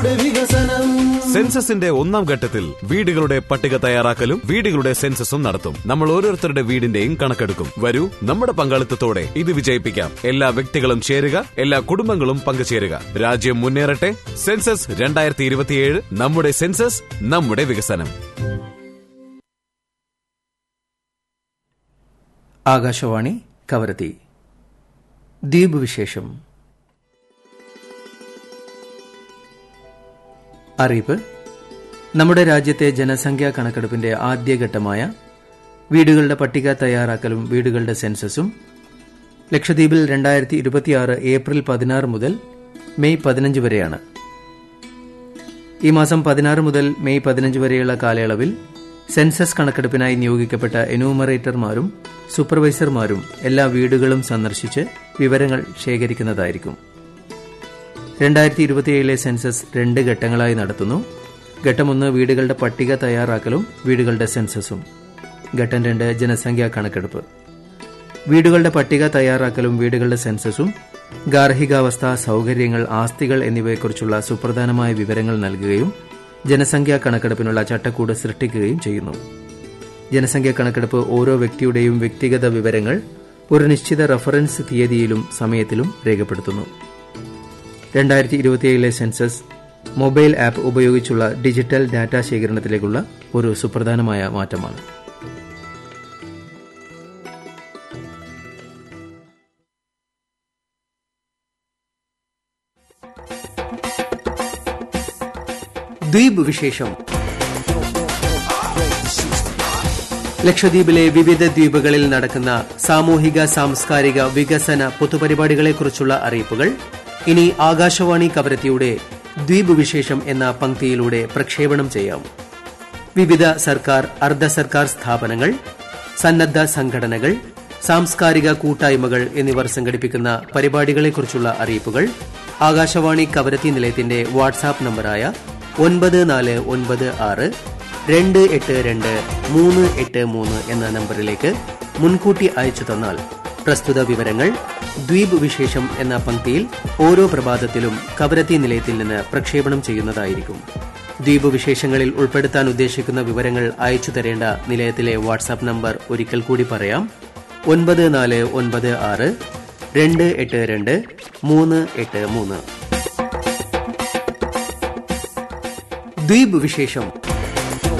വികസനം സെൻസസിന്റെ ഒന്നാം ഘട്ടത്തിൽ വീടുകളുടെ പട്ടിക തയ്യാറാക്കലും വീടുകളുടെ സെൻസസും നടത്തും നമ്മൾ ഓരോരുത്തരുടെ വീടിന്റെയും കണക്കെടുക്കും വരൂ നമ്മുടെ പങ്കാളിത്തത്തോടെ ഇത് വിജയിപ്പിക്കാം എല്ലാ വ്യക്തികളും ചേരുക എല്ലാ കുടുംബങ്ങളും പങ്കുചേരുക രാജ്യം മുന്നേറട്ടെ സെൻസസ് രണ്ടായിരത്തി ഇരുപത്തിയേഴ് നമ്മുടെ സെൻസസ് നമ്മുടെ വികസനം ആകാശവാണി കവരത്തി ദ്വീപ് വിശേഷം അറിയിപ്പ് നമ്മുടെ രാജ്യത്തെ ജനസംഖ്യാ കണക്കെടുപ്പിന്റെ ആദ്യഘട്ടമായ വീടുകളുടെ പട്ടിക തയ്യാറാക്കലും വീടുകളുടെ സെൻസസും ലക്ഷദ്വീപിൽ രണ്ടായിരത്തി ഇരുപത്തിയാറ് ഏപ്രിൽ പതിനാറ് മുതൽ മെയ് പതിനഞ്ച് വരെയാണ് ഈ മാസം പതിനാറ് മുതൽ മെയ് പതിനഞ്ച് വരെയുള്ള കാലയളവിൽ സെൻസസ് കണക്കെടുപ്പിനായി നിയോഗിക്കപ്പെട്ട എന്യൂമറേറ്റർമാരും സൂപ്പർവൈസർമാരും എല്ലാ വീടുകളും സന്ദർശിച്ച് വിവരങ്ങൾ ശേഖരിക്കുന്നതായിരിക്കും രണ്ടായിരത്തി ഇരുപത്തിയേഴിലെ സെൻസസ് രണ്ട് ഘട്ടങ്ങളായി നടത്തുന്നു ഘട്ടം ഒന്ന് വീടുകളുടെ പട്ടിക തയ്യാറാക്കലും വീടുകളുടെ സെൻസസും ഘട്ടം രണ്ട് ജനസംഖ്യാ കണക്കെടുപ്പ് വീടുകളുടെ പട്ടിക തയ്യാറാക്കലും വീടുകളുടെ സെൻസസും ഗാർഹികാവസ്ഥ സൌകര്യങ്ങൾ ആസ്തികൾ എന്നിവയെക്കുറിച്ചുള്ള സുപ്രധാനമായ വിവരങ്ങൾ നൽകുകയും ജനസംഖ്യാ കണക്കെടുപ്പിനുള്ള ചട്ടക്കൂട് സൃഷ്ടിക്കുകയും ചെയ്യുന്നു ജനസംഖ്യാ കണക്കെടുപ്പ് ഓരോ വ്യക്തിയുടെയും വ്യക്തിഗത വിവരങ്ങൾ ഒരു നിശ്ചിത റഫറൻസ് തീയതിയിലും സമയത്തിലും രേഖപ്പെടുത്തുന്നു രണ്ടായിരത്തി ഇരുപത്തിയേഴിലെ സെൻസസ് മൊബൈൽ ആപ്പ് ഉപയോഗിച്ചുള്ള ഡിജിറ്റൽ ഡാറ്റ ശേഖരണത്തിലേക്കുള്ള ഒരു സുപ്രധാനമായ മാറ്റമാണ് ദ്വീപ് വിശേഷം ലക്ഷദ്വീപിലെ വിവിധ ദ്വീപുകളിൽ നടക്കുന്ന സാമൂഹിക സാംസ്കാരിക വികസന പൊതുപരിപാടികളെക്കുറിച്ചുള്ള അറിയിപ്പുകൾ ഇനി ആകാശവാണി കവരത്തിയുടെ ദ്വീപ് വിശേഷം എന്ന പങ്ക്തിയിലൂടെ പ്രക്ഷേപണം ചെയ്യാം വിവിധ സർക്കാർ അർദ്ധ സർക്കാർ സ്ഥാപനങ്ങൾ സന്നദ്ധ സംഘടനകൾ സാംസ്കാരിക കൂട്ടായ്മകൾ എന്നിവർ സംഘടിപ്പിക്കുന്ന പരിപാടികളെക്കുറിച്ചുള്ള അറിയിപ്പുകൾ ആകാശവാണി കവരത്തി നിലയത്തിന്റെ വാട്സാപ്പ് നമ്പറായ ഒൻപത് നാല് ഒൻപത് ആറ് രണ്ട് എട്ട് രണ്ട് മൂന്ന് എട്ട് മൂന്ന് എന്ന നമ്പറിലേക്ക് മുൻകൂട്ടി അയച്ചു തന്നാൽ പ്രസ്തുത വിവരങ്ങൾ ദ്വീപ് വിശേഷം എന്ന പങ്ക്തിയിൽ ഓരോ പ്രഭാതത്തിലും കവരത്തി നിലയത്തിൽ നിന്ന് പ്രക്ഷേപണം ചെയ്യുന്നതായിരിക്കും ദ്വീപ് വിശേഷങ്ങളിൽ ഉൾപ്പെടുത്താൻ ഉദ്ദേശിക്കുന്ന വിവരങ്ങൾ അയച്ചു തരേണ്ട നിലയത്തിലെ വാട്സാപ്പ് നമ്പർ ഒരിക്കൽ കൂടി പറയാം ഒൻപത് നാല് ഒൻപത് ആറ് രണ്ട് എട്ട് രണ്ട് മൂന്ന് എട്ട് മൂന്ന് ദ്വീപ് വിശേഷം